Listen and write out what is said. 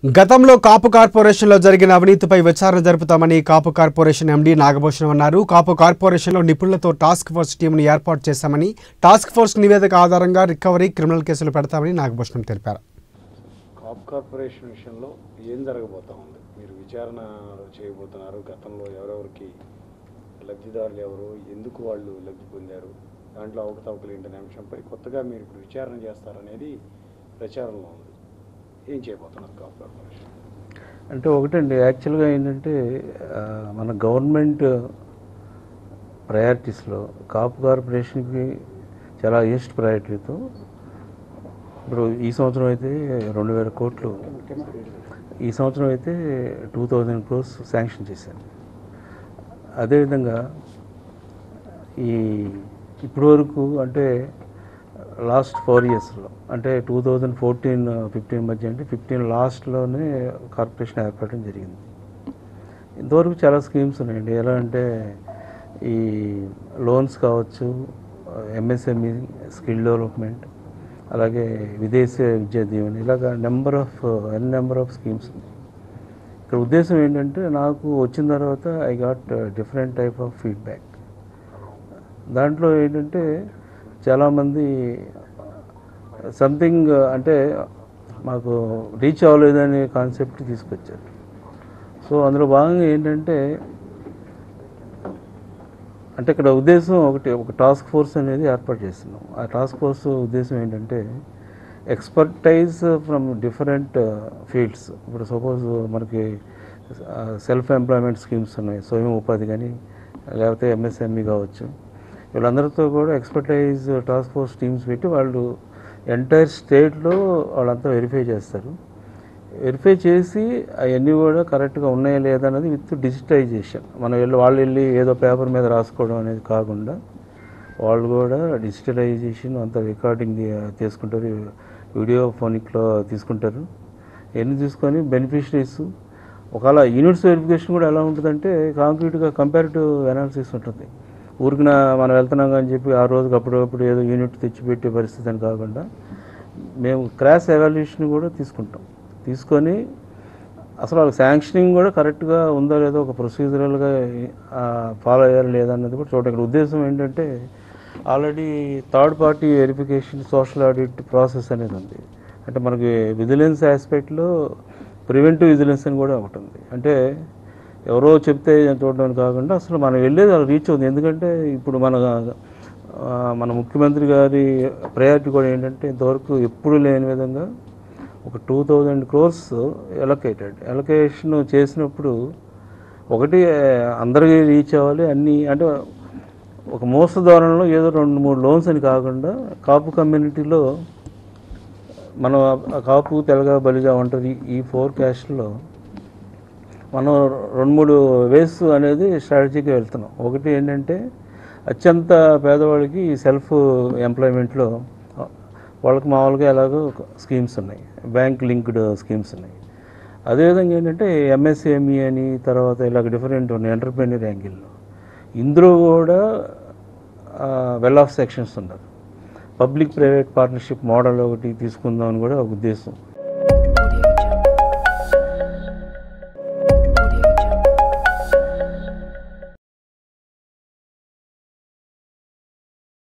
గతంలో కాపు కార్పొరేషన్లో జరిగిన అవినీతిపై విచారణ జరుపుతామని కాపు కార్పొరేషన్ ఎండీ నాగభూషణం అన్నారు కాపు కార్పొరేషన్లో నిపుణులతో టాస్క్ ఫోర్స్ టీంను ఏర్పాటు చేశామని టాస్క్ ఫోర్స్ నివేదిక ఆధారంగా రికవరీ క్రిమినల్ కేసులు పెడతామని నాగభూషణం తెలిపారు కాప్ కార్పొరేషన్ విషయంలో ఏం జరగబోతా ఉంది మీరు విచారణ చేయబోతున్నారు గతంలో ఎవరెవరికి లబ్ధిదారులు ఎవరు ఎందుకు వాళ్ళు లబ్ధి పొందారు దాంట్లో అవకతవకలు ఏంటనే అంశంపై కొత్తగా మీరు ఇప్పుడు విచారణ చేస్తారనేది ప్రచారంలో ఉంది ఏం చేయబోతున్నారు కాప్ కార్పొరేషన్ అంటే ఒకటండి యాక్చువల్గా ఏంటంటే ఆ, మన గవర్నమెంట్ ప్రయారిటీస్లో కాపు కార్పొరేషన్కి చాలా హైయెస్ట్ ప్రయారిటీతో ఇప్పుడు ఈ సంవత్సరం అయితే రెండు వేల కోట్లు ఈ సంవత్సరం అయితే టూ థౌజండ్ క్రోర్స్ శాంక్షన్ చేశాను అదేవిధంగా ఈ ఇప్పటి వరకు అంటే లాస్ట్ ఫోర్ ఇయర్స్లో అంటే టూ థౌజండ్ ఫోర్టీన్ ఫిఫ్టీన్ మధ్య అంటే ఫిఫ్టీన్ లాస్ట్లోనే కార్పొరేషన్ ఏర్పడడం జరిగింది ఇంతవరకు చాలా స్కీమ్స్ ఉన్నాయండి ఎలా అంటే ఈ లోన్స్ కావచ్చు ఎంఎస్ఎంఈ స్కిల్ డెవలప్మెంట్ అలాగే విదేశీ విద్యా దీవెన ఇలాగ number of N number of schemes ఉన్నాయి ఇక్కడ ఉద్దేశం ఏంటంటే నాకు వచ్చిన తర్వాత I got different type of feedback దాంట్లో ఏంటంటే చాలామంది సంథింగ్ అంటే మాకు రీచ్ అవ్వలేదనే కాన్సెప్ట్ తీసుకొచ్చారు సో అందులో భాగంగా ఏంటంటే అంటే ఇక్కడ ఉద్దేశం ఒకటి ఒక టాస్క్ ఫోర్స్ అనేది ఏర్పాటు చేస్తున్నాం ఆ టాస్క్ ఫోర్స్ ఉద్దేశం ఏంటంటే ఎక్స్పర్టైజ్ ఫ్రమ్ డిఫరెంట్ ఫీల్డ్స్ ఇప్పుడు సపోజ్ మనకి సెల్ఫ్ ఎంప్లాయ్మెంట్ స్కీమ్స్ ఉన్నాయి స్వయం ఉపాధి కానీ లేకపోతే ఎంఎస్ఎంఈ కావచ్చు వీళ్ళందరితో కూడా ఎక్స్పర్టైజ్ టాస్క్ ఫోర్స్ టీమ్స్ పెట్టి వాళ్ళు ఎంటైర్ స్టేట్లో వాళ్ళంతా వెరిఫై చేస్తారు వెరిఫై చేసి అవన్నీ కూడా కరెక్ట్గా ఉన్నాయా లేదా అనేది విత్ డిజిటైజేషన్ మనం వెళ్ళి వాళ్ళు వెళ్ళి ఏదో పేపర్ మీద రాసుకోవడం అనేది కాకుండా వాళ్ళు కూడా డిజిటలైజేషన్ అంత రికార్డింగ్ తీసుకుంటారు వీడియో ఫోనిక్లో తీసుకుంటారు ఎన్ని తీసుకొని బెనిఫిషరీస్ ఒకవేళ యూనిట్స్ వెరిఫికేషన్ కూడా ఎలా ఉంటుందంటే కాంక్రీట్గా కంపారిటివ్ అనాలిసిస్ ఉంటుంది ఊరికిన మనం వెళ్తున్నాం అని చెప్పి ఆ రోజుకి అప్పుడప్పుడు ఏదో యూనిట్ తెచ్చిపెట్టే పరిస్థితి అని కాకుండా మేము క్రాస్ ఎవాల్యుయేషన్ కూడా తీసుకుంటాం తీసుకొని అసలు వాళ్ళకి శాంక్షనింగ్ కూడా కరెక్ట్గా ఉందో లేదో ఒక ప్రొసీజరల్గా ఫాలో అయ్యారు లేదా అన్నది కూడా చూడండి ఇక్కడ ఉద్దేశం ఏంటంటే already third party verification social audit process అనేది ఉంది అంటే మనకి విజిలెన్స్ ఆస్పెక్ట్లో ప్రివెంటివ్ విజిలెన్స్ అని కూడా ఒకటి ఉంది అంటే ఎవరో చెప్తే చూడడం కాకుండా అసలు మనం వెళ్ళేది అలా రీచ్ అవుతుంది ఎందుకంటే ఇప్పుడు మన ఆ, మన ముఖ్యమంత్రి గారి ప్రయారిటీ కూడా ఏంటంటే ఇంతవరకు ఎప్పుడు లేని విధంగా ఒక two thousand crores allocated allocation చేసినప్పుడు ఒకటి అందరికీ రీచ్ అవ్వాలి అన్నీ అంటే ఒక మోస ధోరణిలో ఏదో రెండు మూడు లోన్స్ అని కాకుండా కాపు కమ్యూనిటీలో మనం ఆ కాపు తెలగ బలిజ ఒంటరి ఈ ఫోర్ క్యాస్ట్లో మనం రెండు మూడు వేస్ అనేది స్ట్రాటజీగా వెళ్తున్నాం ఒకటి ఏంటంటే అత్యంత పేదవాళ్ళకి ఈ సెల్ఫ్ ఎంప్లాయ్మెంట్లో వాళ్ళకి మామూలుగా ఎలాగో స్కీమ్స్ ఉన్నాయి బ్యాంక్ లింక్డ్ స్కీమ్స్ ఉన్నాయి అదేవిధంగా ఏంటంటే ఎంఎస్ఎంఈ అని తర్వాత ఇలాగ డిఫరెంట్ ఉన్నాయి ఎంటర్ప్రెన్యూర్ యాంగిల్లో ఇందులో కూడా వెల్ ఆఫ్ సెక్షన్స్ ఉన్నారు పబ్లిక్ ప్రైవేట్ పార్ట్నర్షిప్ మోడల్ ఒకటి తీసుకుందామని కూడా ఒక ఉద్దేశం